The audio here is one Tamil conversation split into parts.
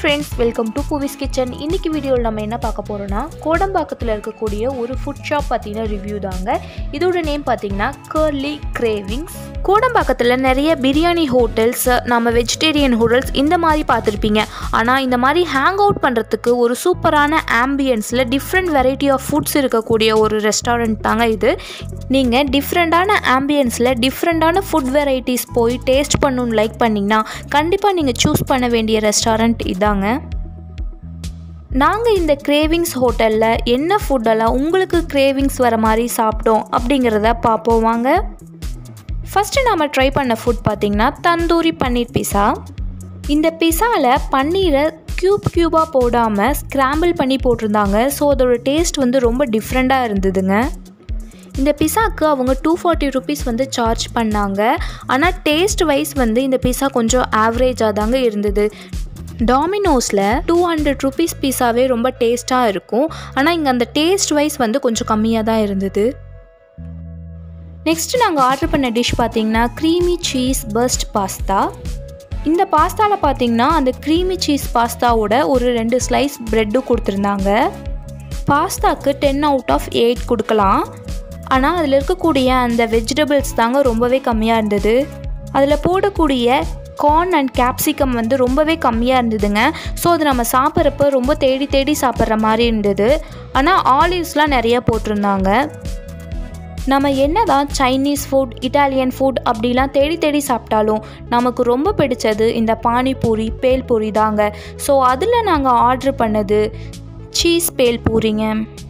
friends welcome to Poovi's kitchen இன்னைக்கு வீடியோவில் நம்ம என்ன பார்க்க போகிறோம்னா கோடம்பாக்கத்தில் இருக்கக்கூடிய ஒரு ஃபுட் ஷாப் பற்றின ரிவ்யூ தாங்க இதோட நேம் பார்த்தீங்கன்னா கர்லி கிரேவிங்ஸ் கோடம்பாக்கத்தில் நிறைய பிரியாணி ஹோட்டல்ஸ் நம்ம வெஜிடேரியன் ஹோட்டல்ஸ் இந்த மாதிரி பார்த்துருப்பீங்க ஆனால் இந்த மாதிரி ஹேங் அவுட் பண்ணுறதுக்கு ஒரு சூப்பரான ஆம்பியன்ஸில் டிஃப்ரெண்ட் வெரைட்டி ஆஃப் ஃபுட்ஸ் இருக்கக்கூடிய ஒரு ரெஸ்டாரண்ட் தாங்க இது நீங்கள் டிஃப்ரெண்ட்டான ஆம்பியன்ஸில் டிஃப்ரெண்ட்டான ஃபுட் வெரைட்டிஸ் போய் டேஸ்ட் பண்ணணும்னு லைக் பண்ணிங்கன்னா கண்டிப்பாக நீங்கள் சூஸ் பண்ண வேண்டிய ரெஸ்டாரண்ட் இதாங்க நாங்கள் இந்த கிரேவிங்ஸ் ஹோட்டலில் என்ன ஃபுட்டெல்லாம் உங்களுக்கு கிரேவிங்ஸ் வர மாதிரி சாப்பிட்டோம் அப்படிங்கிறத பார்ப்போம் வாங்க ஃபஸ்ட்டு நம்ம ட்ரை பண்ண ஃபுட் பார்த்திங்கன்னா தந்தூரி பன்னீர் பிஸா இந்த பிஸாவில் பன்னீரை க்யூப் க்யூபாக போடாமல் ஸ்க்ராம்பிள் பண்ணி போட்டிருந்தாங்க ஸோ அதோட டேஸ்ட் வந்து ரொம்ப டிஃப்ரெண்ட்டாக இருந்ததுங்க இந்த பிஸாக்கு அவங்க டூ ஃபார்ட்டி ருபீஸ் வந்து சார்ஜ் பண்ணாங்க ஆனால் டேஸ்ட் வைஸ் வந்து இந்த பிஸா கொஞ்சம் ஆவரேஜாக தாங்க இருந்தது டாமினோஸில் டூ ஹண்ட்ரட் ருபீஸ் பீஸாவே ரொம்ப டேஸ்ட்டாக இருக்கும் ஆனால் இங்கே அந்த டேஸ்ட் வைஸ் வந்து கொஞ்சம் கம்மியாக தான் இருந்தது நெக்ஸ்ட்டு நாங்கள் ஆர்டர் பண்ண டிஷ் பார்த்தீங்கன்னா க்ரீமி சீஸ் பர்ஸ்ட் பாஸ்தா இந்த பாஸ்தாவில் பார்த்தீங்கன்னா அந்த க்ரீமி சீஸ் பாஸ்தாவோட ஒரு ரெண்டு ஸ்லைஸ் ப்ரெட்டு கொடுத்துருந்தாங்க பாஸ்தாக்கு டென் அவுட் ஆஃப் எயிட் கொடுக்கலாம் ஆனால் அதில் இருக்கக்கூடிய அந்த வெஜிடபிள்ஸ் தாங்க ரொம்பவே கம்மியாக இருந்தது அதில் போடக்கூடிய கார்ன் அண்ட் கேப்சிகம் வந்து ரொம்பவே கம்மியாக இருந்ததுங்க ஸோ அது நம்ம சாப்பிட்றப்ப ரொம்ப தேடி தேடி சாப்பிட்ற மாதிரி இருந்தது ஆனால் ஆலிவ்ஸ்லாம் நிறைய போட்டிருந்தாங்க நம்ம என்ன தான் சைனீஸ் ஃபுட் இட்டாலியன் ஃபுட் அப்படிலாம் தேடி தேடி சாப்பிட்டாலும் நமக்கு ரொம்ப பிடிச்சது இந்த பானிபூரி பேல்பூரி தாங்க ஸோ அதில் நாங்கள் ஆர்டர் பண்ணது சீஸ் பேல்பூரிங்க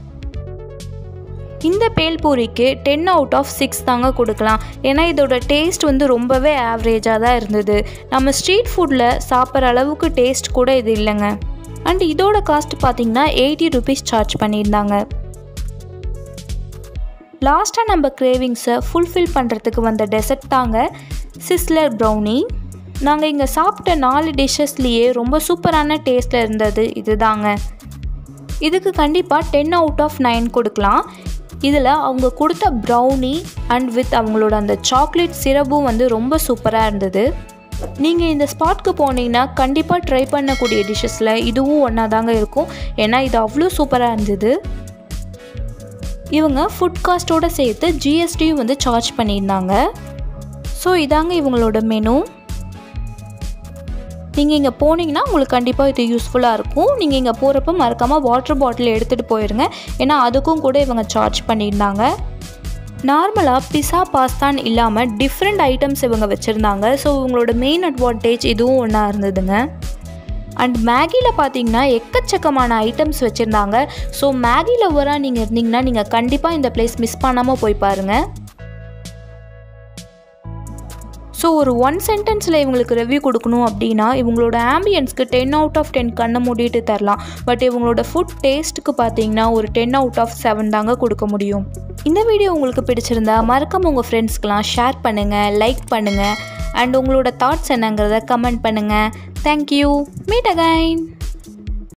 இந்த பேல்பூரிக்கு டென் அவுட் ஆஃப் சிக்ஸ் தாங்க கொடுக்கலாம் ஏன்னா இதோட டேஸ்ட் வந்து ரொம்பவே ஆவரேஜாக தான் இருந்தது நம்ம ஸ்ட்ரீட் ஃபுட்டில் சாப்பிட்ற அளவுக்கு டேஸ்ட் கூட இது இல்லைங்க அண்ட் இதோட காஸ்ட் பார்த்திங்கன்னா எயிட்டி ருபீஸ் சார்ஜ் பண்ணியிருந்தாங்க லாஸ்ட்டாக நம்ம கிரேவிங்ஸை ஃபுல்ஃபில் பண்ணுறதுக்கு வந்த டெசர்ட் தாங்க சிஸ்லர் ப்ரௌனி நாங்கள் இங்கே சாப்பிட்ட நாலு டிஷ்ஷஸ்லேயே ரொம்ப சூப்பரான டேஸ்ட்டில் இருந்தது இது தாங்க இதுக்கு கண்டிப்பாக டென் அவுட் ஆஃப் நைன் கொடுக்கலாம் இதில் அவங்க கொடுத்த ப்ரௌனி அண்ட் வித் அவங்களோட அந்த சாக்லேட் சிரப்பும் வந்து ரொம்ப சூப்பராக இருந்தது நீங்கள் இந்த ஸ்பாட்க்கு போனீங்கன்னா கண்டிப்பாக ட்ரை பண்ணக்கூடிய டிஷ்ஷஸில் இதுவும் ஒன்றா தாங்க இருக்கும் ஏன்னா இது அவ்வளோ சூப்பராக இருந்தது இவங்க ஃபுட் காஸ்ட்டோடு சேர்த்து ஜிஎஸ்டியும் வந்து சார்ஜ் பண்ணியிருந்தாங்க ஸோ இதாங்க இவங்களோட மெனு நீங்கள் இங்கே போனீங்கன்னா உங்களுக்கு கண்டிப்பாக இது யூஸ்ஃபுல்லாக இருக்கும் நீங்கள் இங்கே போகிறப்ப மறக்காமல் வாட்டர் பாட்டில் எடுத்துகிட்டு போயிடுங்க ஏன்னா அதுக்கும் கூட இவங்க சார்ஜ் பண்ணியிருந்தாங்க நார்மலாக பிஸா பாஸ்தான்னு இல்லாமல் டிஃப்ரெண்ட் ஐட்டம்ஸ் இவங்க வச்சுருந்தாங்க ஸோ இவங்களோட மெயின் அட்வான்டேஜ் இதுவும் ஒன்றா இருந்ததுங்க அண்ட் மேகியில் பார்த்தீங்கன்னா எக்கச்சக்கமான ஐட்டம்ஸ் வச்சுருந்தாங்க ஸோ மேகி லவ்வராக நீங்கள் இருந்தீங்கன்னா நீங்கள் கண்டிப்பாக இந்த பிளேஸ் மிஸ் பண்ணாமல் போய் பாருங்கள் ஸோ ஒரு ஒன் சென்டென்ஸில் இவங்களுக்கு ரிவ்யூ கொடுக்கணும் அப்படின்னா இவங்களோட ஆம்பியன்ஸ்க்கு டென் அவுட் ஆஃப் டென் கண்ணை மூடிட்டு தரலாம் பட் இவங்களோட ஃபுட் டேஸ்ட்டுக்கு பார்த்தீங்கன்னா ஒரு டென் அவுட் ஆஃப் செவன் தாங்க கொடுக்க முடியும் இந்த வீடியோ உங்களுக்கு பிடிச்சிருந்தா மறக்காம உங்கள் ஃப்ரெண்ட்ஸ்க்கெலாம் ஷேர் பண்ணுங்கள் லைக் பண்ணுங்கள் அண்ட் உங்களோட தாட்ஸ் என்னங்கிறத கமெண்ட் பண்ணுங்கள் தேங்க்யூ மீட் அகைன்